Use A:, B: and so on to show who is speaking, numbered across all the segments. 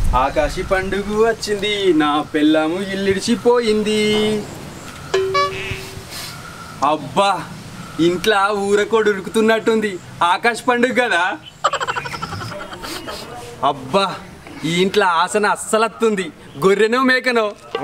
A: ఆకాశి పండుగ వచ్చింది నా పిల్లము ఇల్లిడిచిపోయింది అబ్బా ఇంట్లో ఊరకోడు ఉరుకుతున్నట్టుంది ఆకాశ పండుగ కదా అబ్బా ఈ ఇంట్లో ఆసన అస్సలత్తుంది గొర్రెనో మేకనో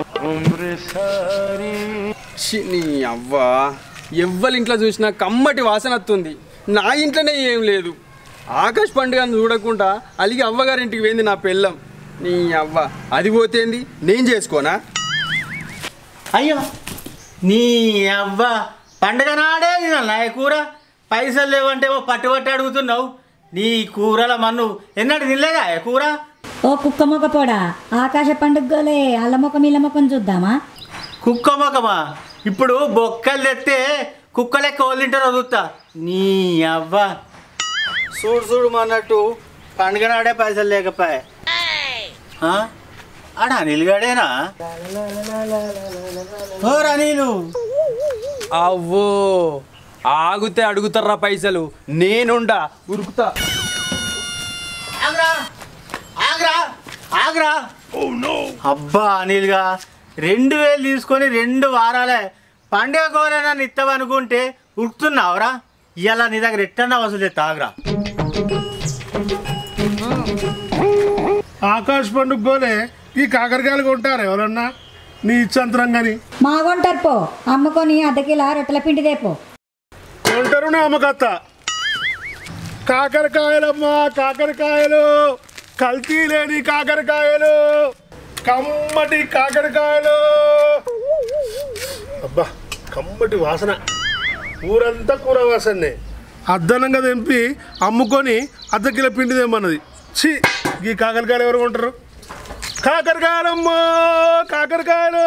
A: ఛీ, నీ అవ్వా ఎవ్వరి ఇంట్లో చూసినా కమ్మటి వాసన వస్తుంది నా ఇంట్లోనే ఏం లేదు ఆకాశ పండుగను చూడకుండా అలిగి అవ్వగారింటికి పోయింది నా పెళ్ళం నీ అవ్వ అది పోతేంది నేను చేసుకోనా
B: అయ్యో నీ అవ్వ పండగ నాడే తినాలా ఈ కూర పైసలు లేవంటే ఓ పట్టు పట్టి అడుగుతున్నావు నీ కూరల మన్ను ఎన్నడు తినలేదా ఈ కూర
C: ఓ కుక్క మొక్క పోడా ఆకాశ పండుగలే అల్ల మొక్కం ఇళ్ళ మొక్కం చూద్దామా
B: కుక్క మొక్కమా ఇప్పుడు బొక్కలు తెస్తే కుక్క లెక్క వదిలింటారు వదులుతా నీ అవ్వ చూడు చూడు అన్నట్టు పండుగ నాడే పైసలు లేకపోయా ఆ? ఆడ అనిల్ గాడేనా ఓర్ అనిలు
A: అవ్వో ఆగుతే అడుగుతారా పైసలు నేనుండా ఉరుకుతా
B: ఆగ్రా ఆగ్రా ఆగ్రా అబ్బా అనిల్గా రెండు వేలు తీసుకొని రెండు వారాలే పండుగ కోరేనా ఇస్తావనుకుంటే ఉరుకుతున్నావురా ఇలా నీ దగ్గర ఎట్టన్నా వసూలు చేస్తా ఆగ్రా
D: ఆకాశ పండుగ గోలే ఈ కాకరకాయలు కొంటారు ఎవరన్నా నీ ఇచ్చంతరం కానీ
C: మా కొంటారు పో అమ్ముకొని అద్దకిలా రొట్టెల పిండి దేపో
D: కొంటారు నా అమ్మకత్త కాకరకాయలమ్మా కాకరకాయలు కల్తీ లేని కాకరకాయలు కమ్మటి కాకరకాయలు అబ్బా కమ్మటి వాసన ఊరంతా కూర వాసనే అద్దనంగా తెంపి అమ్ముకొని అర్ధ కిలో పిండి తెమ్మన్నది ఛీ ఈ కాకరకాయలు ఎవరు కొంటారు కాకరకాయలమ్మా కాకరకాయలు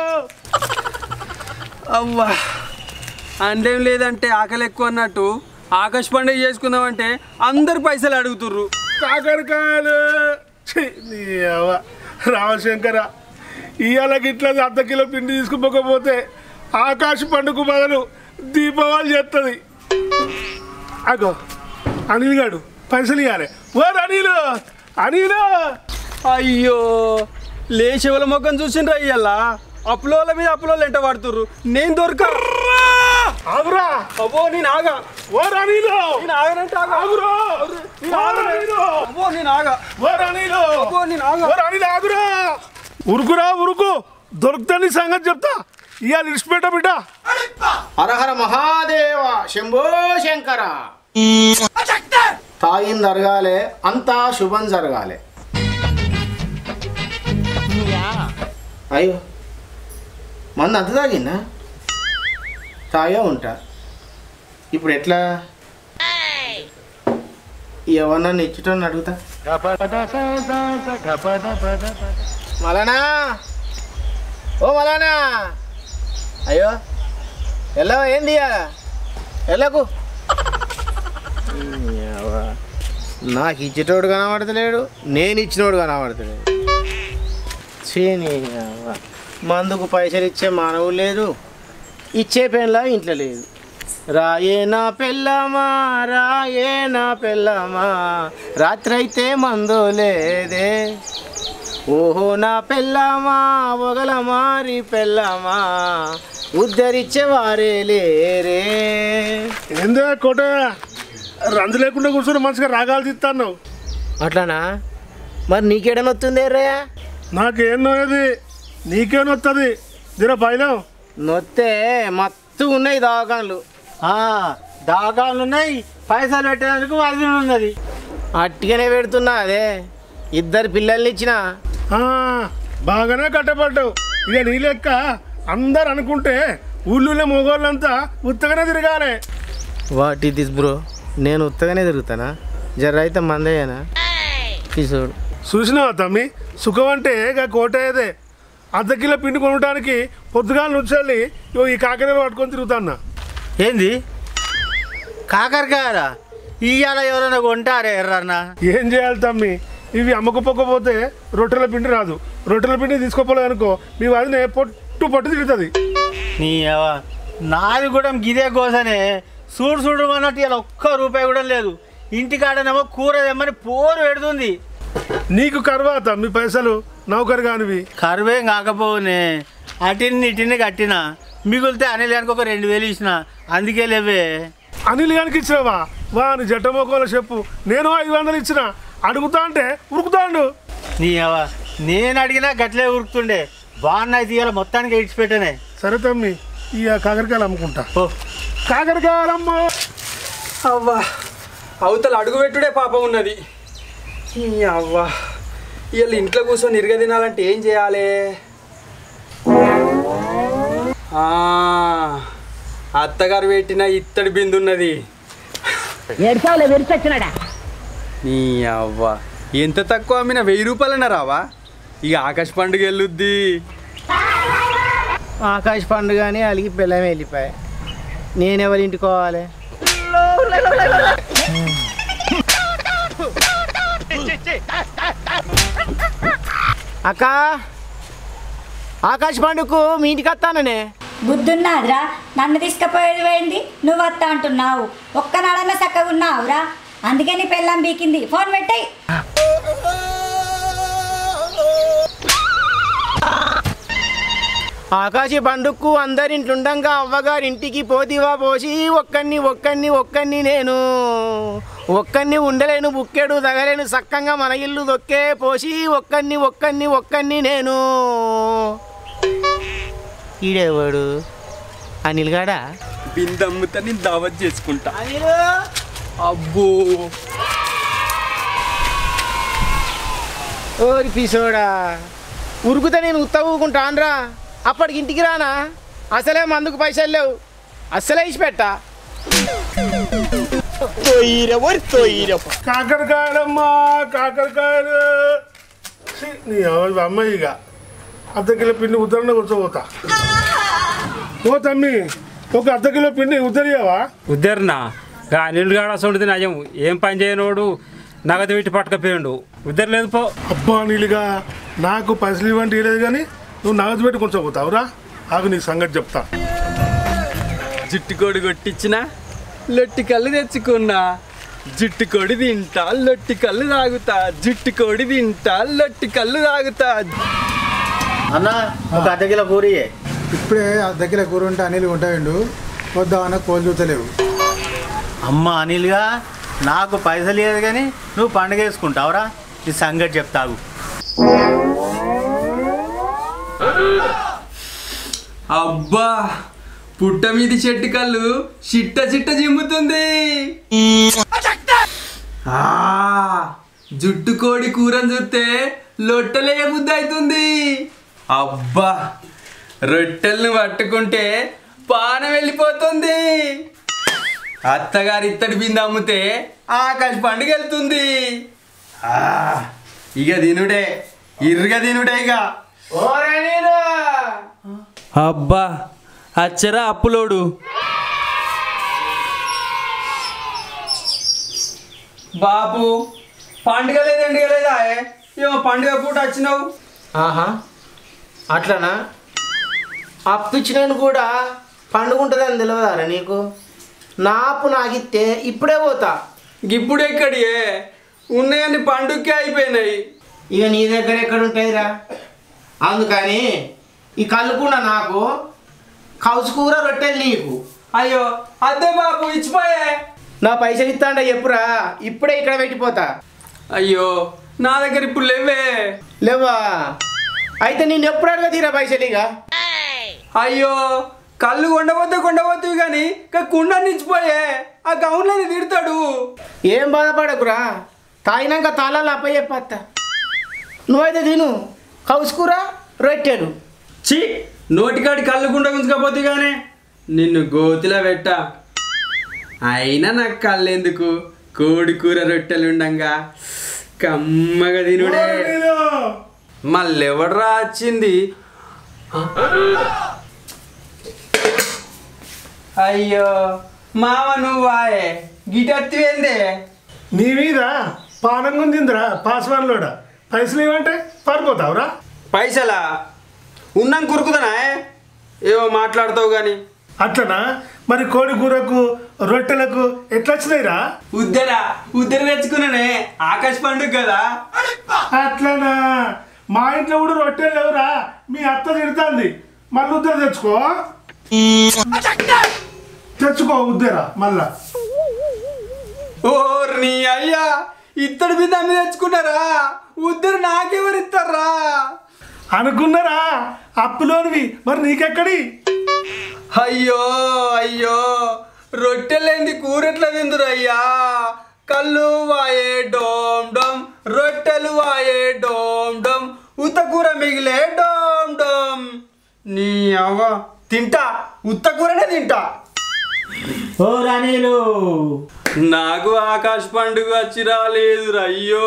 A: అవ్వా అందేం లేదంటే ఆకలి ఎక్కువ అన్నట్టు ఆకాశ పండుగ చేసుకుందామంటే అందరు పైసలు అడుగుతుర్రు
D: కాకరకాయలు ఛీ, నీ అవ్వ. రామశంకర ఇవాళకి ఇట్లా అర్ధ కిలో పిండి తీసుకుపోకపోతే ఆకాశ పండుగ బదులు దీపావళి చేస్తుంది అగో అనిల్ గాడు పైసలు ఇవ్వాలి ఓ అనిలు అనిలు
A: అయ్యో లేచెవల మొక్కం చూసిండ్రా ఇయ్యాల అప్లోల మీద అప్లోలు ఎంట పడుతుర్రు నేను దొరక
D: ఆగురా
A: అబ్బో నేను ఆగా
D: ఓ అనిలు
A: నేను ఆగనంటే ఆగా
D: ఆగురా
A: నేను
D: ఓ
A: ఆగను.
D: అనిలు
A: అబ్బో నేను ఆగా
D: ఓ అనిలు
A: అబ్బో నేను ఆగా
D: ఓ అనిలు ఆగురా ఉరుకురా ఉరుకు దొరుకుతా నీ సంగతి చెప్తా ఇవాళ ఇడిచిపెట్ట బిడ్డ
E: హరహర మహాదేవ శంభో శంకర తాగింది జరగాలి అంతా శుభం జరగాలి అయ్యో మంది అంత తాగిందా తాగే ఉంటా ఇప్పుడు ఎట్లా ఎవరన్నా ఇచ్చటోని అడుగుతా మలానా ఓ మలానా అయ్యో ఎలా ఏంది ఎలాకు నాకు ఇచ్చేటోడు కనబడతలేడు నేను ఇచ్చినోడు కనబడతలేడు చీని అవ్వ. మందుకు పైసలు ఇచ్చే మానవుడు లేదు ఇచ్చే పెళ్ళ ఇంట్లో లేదు రాయే నా పెళ్ళమా రాయే నా పెళ్ళమా రాత్రి అయితే మందు లేదే ఓహో నా పెళ్ళమా ఒగల మారి పెళ్ళమా ఉద్ధరించే వారే లేరే
D: ఏందే కోట రంది లేకుండా కూర్చొని మంచిగా రాగాలు తీస్తాను
E: అట్లానా మరి నీకేడనొస్తుంది రే
D: నాకేం నోయేది నీకేం వస్తుంది దిన పైలం
E: నొత్తే మత్తు ఉన్నాయి దవాఖాన్లు
B: ఆ, దాగాలు ఉన్నాయి పైసలు పెట్టేందుకు అది ఉన్నది
E: అట్టిగానే పెడుతున్నా అదే ఇద్దరు పిల్లల్ని ఇచ్చిన
D: ఆ, బాగానే కట్టపడ్డావు ఇక నీ లెక్క అందరు అనుకుంటే ఊళ్ళో మొగోళ్ళంతా ఉత్తగానే తిరగాలి
E: వాట్ ఇస్ దిస్ బ్రో నేను ఉత్తగానే తిరుగుతానా జర అయితే మందేనా చూడు
D: చూసినావా తమ్మి సుఖం అంటే ఇక కోటేదే అర్ధ కిలో పిండి కొనడానికి పొద్దుగాల నుంచి ఇగో ఈ కాకరకాయలు పట్టుకొని తిరుగుతాన్నా
B: ఏంది కాకరకాయరా ఇవాళ ఎవరైనా కొంటారే ఎర్రన్న
D: ఏం చేయాలి తమ్మి ఇవి అమ్మకపోకపోతే రొట్టెల పిండి రాదు రొట్టెల పిండి తీసుకోపోలేదు అనుకో మీ వదిన పొట్టు పొట్టు తిరుగుతుంది
B: నీ అవ్వ, నాది కూడా గిదే కోసనే చూడు చూడు అన్నట్టు ఇలా ఒక్క రూపాయి కూడా లేదు ఇంటికాడనేమో కూర తెమ్మని పోరు పెడుతుంది
D: నీకు కర్వాత మీ పైసలు నౌకరు కానివి
B: కరువేం కాకపోనే అటిని ఇటిని కట్టిన మిగిలితే అనిల్ గారికి ఒక రెండు వేలు ఇచ్చిన అందుకే లేవే
D: అనిల్ గానికి ఇచ్చినావా వా నీ జట్టమోకోలో చెప్పు నేను ఐదు వందలు ఇచ్చిన అడుగుతా అంటే ఉరుకుతాండు
B: నీ అవ్వ, నేను అడిగినా గట్లే ఉరుకుతుండే బాగున్నాయి తీయాలి మొత్తానికి ఇడిచిపెట్టానే
D: సరే తమ్మి ఈ కాకరకాయలు అమ్ముకుంటా
B: ఓ
D: కాకరకాయలు అమ్మ
A: అవ్వా అవతల అడుగుపెట్టుడే పాపం ఉన్నది ఈ అవ్వా వీళ్ళు ఇంట్లో కూర్చొని ఇరగ తినాలంటే ఏం చేయాలి ఆ, అత్తగారు పెట్టిన ఇత్తడి బిందు ఉన్నది
F: ఏడ్చావులే విరిచొచ్చినాడా
A: నీ అవ్వ ఎంత తక్కువ అమ్మిన వెయ్యి రూపాయలన్నా రావా ఇక ఆకాశ పండుగ వెళ్ళుద్ది
E: ఆకాశ పండుగని అలిగి పిల్లం వెళ్ళిపోయా నేనెవరి ఇంటికి పోవాలి అక్క ఆకాశ పండుగకు మీ ఇంటికి వస్తాననే
C: బుద్ధున్నాదిరా నన్ను తీసుకుపోయేది పోయింది నువ్వు వస్తా అంటున్నావు ఒక్కనాడన్నా చక్కగా ఉన్నావురా అందుకే నీ పెళ్ళం బీకింది ఫోన్ పెట్టాయి
E: ఆకాశ పండుగకు అందరింట్లుండంగా అవ్వగారి ఇంటికి పోతివా పోసి ఒక్కడిని ఒక్కడిని ఒక్కడిని నేను ఒక్కడిని ఉండలేను బుక్కెడు తగలేను సక్కంగా మన ఇల్లు దొక్కే పోసి ఒక్కడిని ఒక్కడిని ఒక్కడిని నేను ఈడేవాడు అనిల్ గాడా
A: బిందు అమ్ముతా నేను దావత్ చేసుకుంటా అబ్బో
E: ఓరి పిసోడా ఉరుకుతా నేను ఉత్త ఊకుంటాన్రా అప్పటికి ఇంటికి రానా అసలే మందుకు పైసలు లేవు అస్సలే ఇచ్చి పెట్టా
D: కాకరకాయలమ్మా కాకరకాయలు ఛీ, నీ అమ్మ- అమ్మాయి ఇక అర్ధ కిలో పిండి ఉద్దరణ కూర్చోపోతా ఓ తమ్మి ఒక అర్ధ కిలో పిండి ఉద్దరియావా
G: ఉద్దరణ అనిల్ గాడ అసలు నయం ఏం పని చేయనోడు నగదు పెట్టి పట్టుకపోయాడు ఉద్దరు లేదు పో
D: అబ్బా నీళ్ళుగా నాకు పైసలు ఇవ్వండి ఇవ్వలేదు కానీ నువ్వు నగదు పెట్టి కొంచెం పోతావురా ఆగు నీ సంగతి చెప్తా
A: జుట్టు కోడి కొట్టించిన లొట్టి కళ్ళు తెచ్చుకున్నా జుట్టు కొడి తింటా లొట్టి కళ్ళు తాగుతా జుట్టు కొడి తింటా లొట్టి కళ్ళు తాగుతా
B: అన్న ఒక అర్ధ కిలో పూరి
H: ఇప్పుడే ఆ దగ్గర కూర ఉంటే అనిల్ ఉంటాయండు వద్దామన్న కోలు చూతలేవు
B: అమ్మ అనిల్గా నాకు పైసలు లేదు కానీ నువ్వు పండుగ వేసుకుంటావురా ఈ సంగతి చెప్తావు
A: అబ్బా పుట్ట మీది చెట్టు కళ్ళు చిట్ట చిట్ట జిమ్ముతుంది ఆ, జుట్టు కోడి కూరని చూస్తే లొట్టలే బుద్ధి అవుతుంది అబ్బా రొట్టెల్ని పట్టుకుంటే పానం వెళ్ళిపోతుంది అత్తగారి ఇత్తడి బిందె అమ్మితే ఆకాశ పండుగ వెళ్తుంది ఆ, ఇక తినుడే ఇరుగ తినుడే ఇక అబ్బా అచ్చరా అప్పులోడు బాబు పండుగ లేదండి లేదా ఏమో పండుగ పూట వచ్చినావు
E: ఆహా అట్లనా అప్పిచ్చినాను కూడా పండుగుంటుందని తెలియదారా నీకు నా అప్పు నాకిస్తే ఇప్పుడే పోతా
A: ఇప్పుడు ఎక్కడియే ఉన్నాయని పండుగకే అయిపోయినాయి
E: ఇక నీ దగ్గర ఎక్కడ ఉంటాయిరా అందుకని ఈ కళ్ళుకుండా నాకు కౌసు కూర రొట్టెలు నీకు
A: అయ్యో అదే బాబు ఇచ్చిపోయే
E: నా పైసలు ఇస్తాండ చెప్పురా ఇప్పుడే ఇక్కడ పెట్టిపోతా
A: అయ్యో నా దగ్గర ఇప్పుడు లేవే
E: లేవా అయితే నేను ఎప్పుడు అడగ తీరా పైసలు ఇక
A: అయ్యో కళ్ళు కొండపోతే కొండపోతుంది కానీ ఇక కుండ నిచ్చిపోయే ఆ గౌన్లని తిడతాడు
E: ఏం బాధపడకురా తాగినాక తాళాలు అప్ప చెప్పత్తా నువ్వైతే తిను కౌసు కూర రొట్టెలు
A: చి నోటికాడి కళ్ళు గుండ గుంజుకపోతే గానే నిన్ను గోతిలో పెట్ట అయినా నాకు కళ్ళు ఎందుకు కోడి కూర రొట్టెలు ఉండంగా కమ్మగా తినుడే మళ్ళెవడ్రా వచ్చింది అయ్యో మామ నువ్వాయే గిటెత్తివేందే
D: నీ మీద పానం గుంజిందిరా పాస్వాన్లోడ పైసలు ఇవ్వంటే పారిపోతావురా
A: పైసలా ఉన్నాం కురుకుదనా ఏవో మాట్లాడతావు కానీ
D: అట్లనా మరి కోడి కూరకు రొట్టెలకు ఎట్లా వచ్చినాయిరా
A: ఉద్దర ఉద్దర తెచ్చుకున్నానే ఆకాశ్ పండుగ కదా
D: అట్లనా మా ఇంట్లో కూడా రొట్టెలు లేవురా మీ అత్త తిడుతుంది మళ్ళీ ఉద్దర తెచ్చుకో తెచ్చుకో ఉద్దర మళ్ళా
A: ఓర్ నీ అయ్యా ఇత్తడి మీద అమ్మి తెచ్చుకున్నారా ఉద్దరు నాకెవరు ఇస్తారా
D: అనుకున్నారా అప్పులోనివి మరి నీకెక్కడి
A: అయ్యో అయ్యో రొట్టెలేంది కూరెట్లా తిందురు అయ్యా కళ్ళు వాయే డోమ్ డోమ్ రొట్టెలు వాయే డోమ్ డోమ్ ఉత్త కూర మిగిలే డోమ్ డోమ్ నీ అవ్వ తింటా ఉత్త కూరనే తింటా
B: ఓ రాణీలు
A: నాకు ఆకాశ పండుగ వచ్చి రాలేదు అయ్యో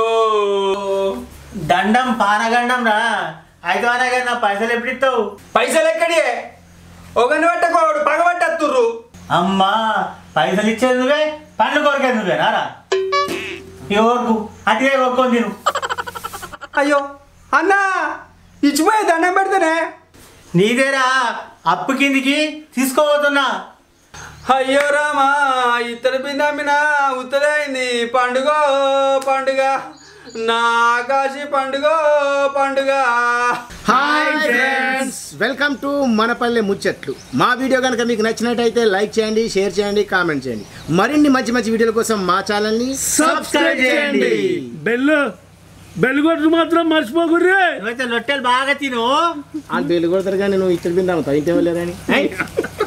B: దండం పానగండం రా అయితే అనగా నా పైసలు ఎప్పుడు ఇస్తావు
A: పైసలు ఎక్కడియే ఒకని పట్టకోడు పగబట్టత్తుర్రు
B: అమ్మా పైసలు ఇచ్చేది నువ్వే పండ్లు కొరికేది నువ్వే నారా ఎవరికి అతిగా కొనుక్కొని తిను
A: అయ్యో అన్నా ఇచ్చిపోయి దండం పెడితేనే
B: నీదేరా అప్పు కిందికి తీసుకోబోతున్నా
A: అయ్యో రామా ఇతర బిందమ్మిన ఉత్తరైంది పండుగ పండుగ నా ఆకాశి పండుగ పండుగ
E: హాయ్ ఫ్రెండ్స్ వెల్కమ్ టు మనపల్లె ముచ్చట్లు మా వీడియో కనుక మీకు నచ్చినట్టయితే లైక్ చేయండి షేర్ చేయండి కామెంట్ చేయండి మరిన్ని మంచి మంచి వీడియోల కోసం మా ఛానల్ని సబ్స్క్రైబ్ చేయండి
D: బెల్లు బెల్లు కొట్టు మాత్రం మర్చిపోకుర్రే
B: నువ్వైతే లొట్టెలు బాగా తిను
E: వాళ్ళు బెల్లు కొడతారు కానీ నువ్వు ఇచ్చడి బిందాము ఇంతే వెళ్ళారని